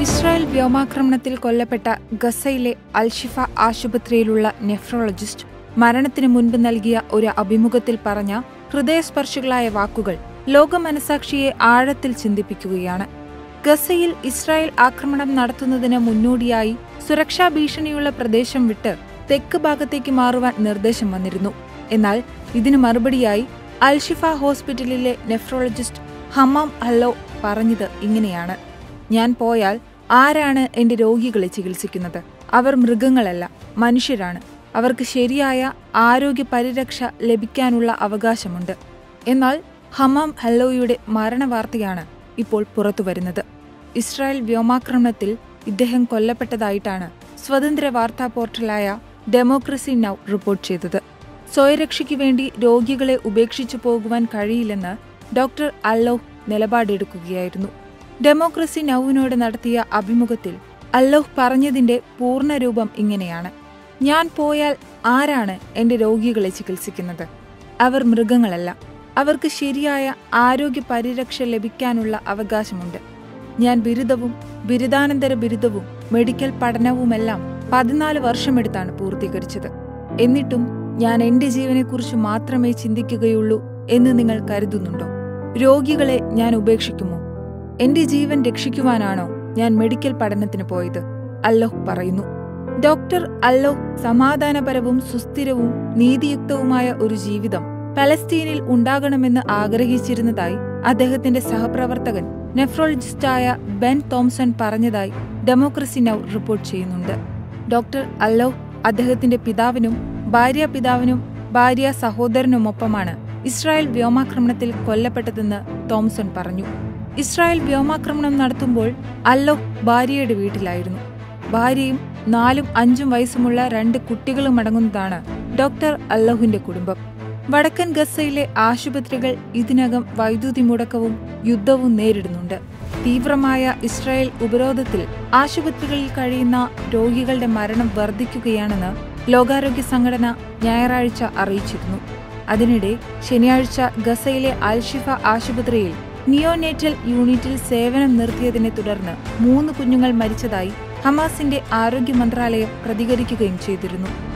Israel വ്യോമാക്രമണത്തിൽ കൊല്ലപ്പെട്ട ഗസയിലെ അൽഷിഫ ആശുപത്രിയിലുള്ള നെഫ്രോളജിസ്റ്റ് മരണത്തിന് മുൻപ് നൽകിയ ഒരു അഭിമുഖത്തിൽ പറഞ്ഞ ഹൃദയസ്പർശികളായ വാക്കുകൾ ലോക മനസാക്ഷിയെ ആഴത്തിൽ ചിന്തിപ്പിക്കുകയാണ് ഗസയിൽ ഇസ്രായേൽ ആക്രമണം നടത്തുന്നതിന് മുന്നോടിയായി സുരക്ഷാ ഭീഷണിയുള്ള പ്രദേശം വിട്ട് തെക്ക് ഭാഗത്തേക്ക് മാറുവാൻ നിർദ്ദേശം വന്നിരുന്നു എന്നാൽ ഇതിനു മറുപടിയായി അൽഷിഫ ഹോസ്പിറ്റലിലെ നെഫ്രോളജിസ്റ്റ് ഹമാം അല്ലോ പറഞ്ഞത് ഇങ്ങനെയാണ് ഞാൻ പോയാൽ ആരാണ് എന്റെ രോഗികളെ ചികിത്സിക്കുന്നത് അവർ മൃഗങ്ങളല്ല മനുഷ്യരാണ് അവർക്ക് ശരിയായ ആരോഗ്യ പരിരക്ഷ ലഭിക്കാനുള്ള അവകാശമുണ്ട് എന്നാൽ ഹമാം ഹല്ലോയുടെ മരണവാർത്തയാണ് ഇപ്പോൾ പുറത്തുവരുന്നത് ഇസ്രായേൽ വ്യോമാക്രമണത്തിൽ ഇദ്ദേഹം കൊല്ലപ്പെട്ടതായിട്ടാണ് സ്വതന്ത്ര വാർത്താ പോർട്ടലായ ഡെമോക്രസി നൗ റിപ്പോർട്ട് ചെയ്തത് സ്വയരക്ഷയ്ക്ക് വേണ്ടി രോഗികളെ ഉപേക്ഷിച്ചു പോകുവാൻ കഴിയില്ലെന്ന് ഡോക്ടർ അല്ലോഹ് നിലപാടെടുക്കുകയായിരുന്നു ഡെമോക്രസി നൌവിനോട് നടത്തിയ അഭിമുഖത്തിൽ അല്ലോഹ് പറഞ്ഞതിന്റെ പൂർണ്ണരൂപം ഇങ്ങനെയാണ് ഞാൻ പോയാൽ ആരാണ് എന്റെ രോഗികളെ ചികിത്സിക്കുന്നത് അവർ മൃഗങ്ങളല്ല അവർക്ക് ശരിയായ ആരോഗ്യ പരിരക്ഷ ലഭിക്കാനുള്ള അവകാശമുണ്ട് ഞാൻ ബിരുദവും ബിരുദാനന്തര ബിരുദവും മെഡിക്കൽ പഠനവുമെല്ലാം പതിനാല് വർഷമെടുത്താണ് പൂർത്തീകരിച്ചത് എന്നിട്ടും ഞാൻ എന്റെ ജീവനെക്കുറിച്ച് മാത്രമേ ചിന്തിക്കുകയുള്ളൂ എന്ന് നിങ്ങൾ കരുതുന്നുണ്ടോ രോഗികളെ ഞാൻ ഉപേക്ഷിക്കുമോ എന്റെ ജീവൻ രക്ഷിക്കുവാനാണോ ഞാൻ മെഡിക്കൽ പഠനത്തിന് പോയത് അല്ലോഹ് പറയുന്നു ഡോക്ടർ അല്ലോഹ് സമാധാനപരവും സുസ്ഥിരവും നീതിയുക്തവുമായ ഒരു ജീവിതം പലസ്തീനിൽ ഉണ്ടാകണമെന്ന് ആഗ്രഹിച്ചിരുന്നതായി അദ്ദേഹത്തിന്റെ സഹപ്രവർത്തകൻ നെഫ്രോളജിസ്റ്റായ ബെൻ തോംസൺ പറഞ്ഞതായി ഡെമോക്രസി നൗ റിപ്പോർട്ട് ചെയ്യുന്നുണ്ട് ഡോക്ടർ അല്ലോഹ് അദ്ദേഹത്തിന്റെ പിതാവിനും ഭാര്യാപിതാവിനും ഭാര്യ സഹോദരനുമൊപ്പമാണ് ഇസ്രായേൽ വ്യോമാക്രമണത്തിൽ കൊല്ലപ്പെട്ടതെന്ന് തോംസൺ പറഞ്ഞു ഇസ്രായേൽ വ്യോമാക്രമണം നടത്തുമ്പോൾ അല്ലോഹ് ഭാര്യയുടെ വീട്ടിലായിരുന്നു ഭാര്യയും നാലും അഞ്ചും വയസ്സുമുള്ള രണ്ട് കുട്ടികളും അടങ്ങുന്നതാണ് ഡോക്ടർ അല്ലഹുവിന്റെ കുടുംബം വടക്കൻ ഗസയിലെ ആശുപത്രികൾ ഇതിനകം വൈദ്യുതി മുടക്കവും യുദ്ധവും നേരിടുന്നുണ്ട് തീവ്രമായ ഇസ്രായേൽ ഉപരോധത്തിൽ ആശുപത്രികളിൽ കഴിയുന്ന രോഗികളുടെ മരണം വർദ്ധിക്കുകയാണെന്ന് ലോകാരോഗ്യ സംഘടന ഞായറാഴ്ച അറിയിച്ചിരുന്നു അതിനിടെ ശനിയാഴ്ച ഗസയിലെ അൽഷിഫ ആശുപത്രിയിൽ നിയോനേറ്റൽ യൂണിറ്റിൽ സേവനം നിർത്തിയതിനെ തുടർന്ന് മൂന്ന് കുഞ്ഞുങ്ങൾ മരിച്ചതായി ഹമാസിന്റെ ആരോഗ്യ മന്ത്രാലയം പ്രതികരിക്കുകയും ചെയ്തിരുന്നു